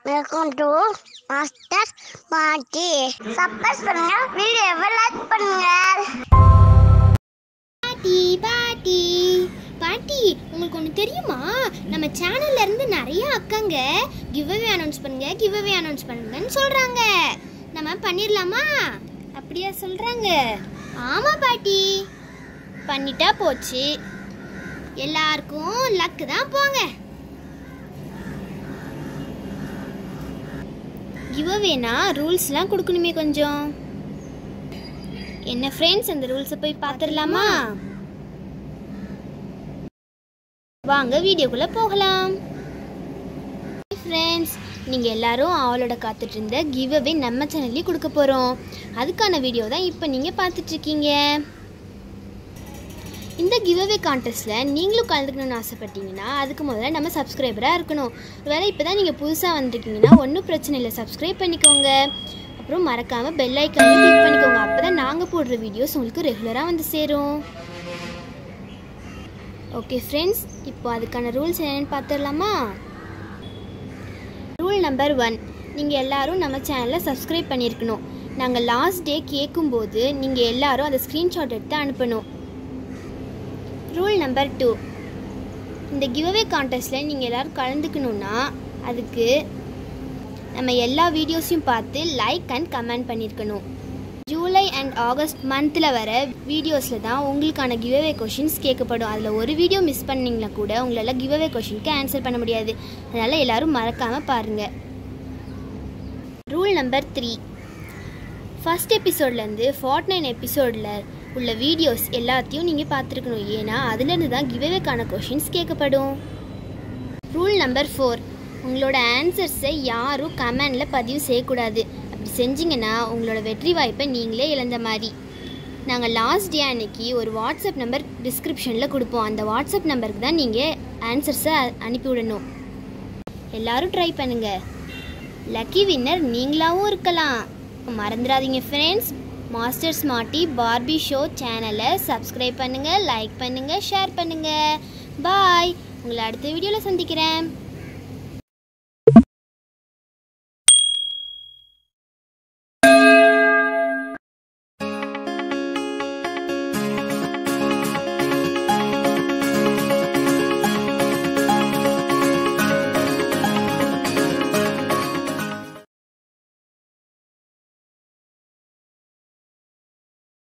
welcome to master பாட்டி support பண்ணுங்க வீடியோவை லைக் பண்ணுங்க பாட்டி பாட்டி பாட்டி உங்களுக்கு ஒன்று தெரியுமா நம்ம சேனல்ல இருந்து நிறைய அக்கங்க கிவ்அவே அனௌன்ஸ் பண்ணுங்க கிவ்அவே அனௌன்ஸ் பண்ணுங்கன்னு சொல்றாங்க நம்ம பண்ணிடலாமா அப்படியா சொல்றாங்க ஆமா பாட்டி பண்ணிட்டா போச்சு எல்லாருக்கும் லக்கு தான் போங்க கிவ்அவேனா ரூல்ஸ்லாம் கொடுக்கணுமே கொஞ்சம் என்ன ஃப்ரெண்ட்ஸ் அந்த ரூல்ஸை போய் பார்த்துடலாமா வாங்க வீடியோக்குள்ள போகலாம் ஃப்ரெண்ட்ஸ் நீங்கள் எல்லாரும் அவளோட காத்துட்டு இருந்த கிவ் அவே நம்ம சேனல்லே கொடுக்க போகிறோம் அதுக்கான வீடியோ தான் இப்போ நீங்கள் பார்த்துட்ருக்கீங்க இந்த கிவ் அவே கான்டெஸ்ட்டில் நீங்களும் கலந்துக்கணும்னு ஆசைப்பட்டீங்கன்னா அதுக்கு முதல்ல நம்ம சப்ஸ்கிரைபராக இருக்கணும் ஒருவேளை இப்போ தான் நீங்கள் புதுசாக வந்திருக்கீங்கன்னா ஒன்றும் பிரச்சனை இல்லை சப்ஸ்கிரைப் பண்ணிக்கோங்க அப்புறம் மறக்காமல் பெல் ஐக்கானையும் கிளிக் பண்ணிக்கோங்க அப்போ தான் நாங்கள் போடுற வீடியோஸ் உங்களுக்கு ரெகுலராக வந்து சேரும் ஓகே ஃப்ரெண்ட்ஸ் இப்போ அதுக்கான ரூல்ஸ் என்னென்னு பார்த்துடலாமா ரூல் நம்பர் ஒன் நீங்கள் எல்லாரும் நம்ம சேனலை சப்ஸ்கிரைப் பண்ணியிருக்கணும் நாங்கள் லாஸ்ட் டே கேட்கும்போது நீங்கள் எல்லாரும் அதை ஸ்க்ரீன்ஷாட் எடுத்து அனுப்பணும் ரூல் நம்பர் டூ இந்த கிவ்அவே கான்டெஸ்ட்டில் நீங்கள் எல்லோரும் கலந்துக்கணுன்னா அதுக்கு நம்ம எல்லா வீடியோஸையும் பார்த்து லைக் அண்ட் கமெண்ட் பண்ணியிருக்கணும் ஜூலை அண்ட் ஆகஸ்ட் மந்தில் வர வீடியோஸில் தான் உங்களுக்கான கிவ்அவே கொஷின்ஸ் கேட்கப்படும் அதில் ஒரு வீடியோ மிஸ் பண்ணிங்கன்னா கூட உங்களால் கிவ்அவே கொஷினுக்கு ஆன்சர் பண்ண முடியாது அதனால் எல்லாரும் மறக்காமல் பாருங்கள் ரூல் நம்பர் த்ரீ ஃபஸ்ட் எபிசோட்லேருந்து ஃபார்ட் நைன் எபிசோடில் உள்ள வீடியோஸ் எல்லாத்தையும் நீங்கள் பார்த்துருக்கணும் ஏன்னா அதுலேருந்து தான் கிவ்அவேக்கான கொஷின்ஸ் கேட்கப்படும் ரூல் நம்பர் ஃபோர் உங்களோட ஆன்சர்ஸை யாரும் கமெண்டில் பதிவு செய்யக்கூடாது அப்படி செஞ்சீங்கன்னா உங்களோட வெற்றி வாய்ப்பை நீங்களே இழந்த மாதிரி நாங்கள் லாஸ்ட் டே அன்னைக்கு ஒரு வாட்ஸ்அப் நம்பர் டிஸ்கிரிப்ஷனில் கொடுப்போம் அந்த வாட்ஸ்அப் நம்பருக்கு தான் நீங்கள் ஆன்சர்ஸை அனுப்பி விடணும் எல்லாரும் ட்ரை பண்ணுங்க லக்கி வின்னர் நீங்களாவும் இருக்கலாம் மறந்துடாதீங்க friends master smarty Barbie show சேனலை சப்ஸ்கிரைப் பண்ணுங்கள் லைக் பண்ணுங்கள் ஷேர் பண்ணுங்கள் பாய் உங்களை அடுத்த வீடியோவில் சந்திக்கிறேன்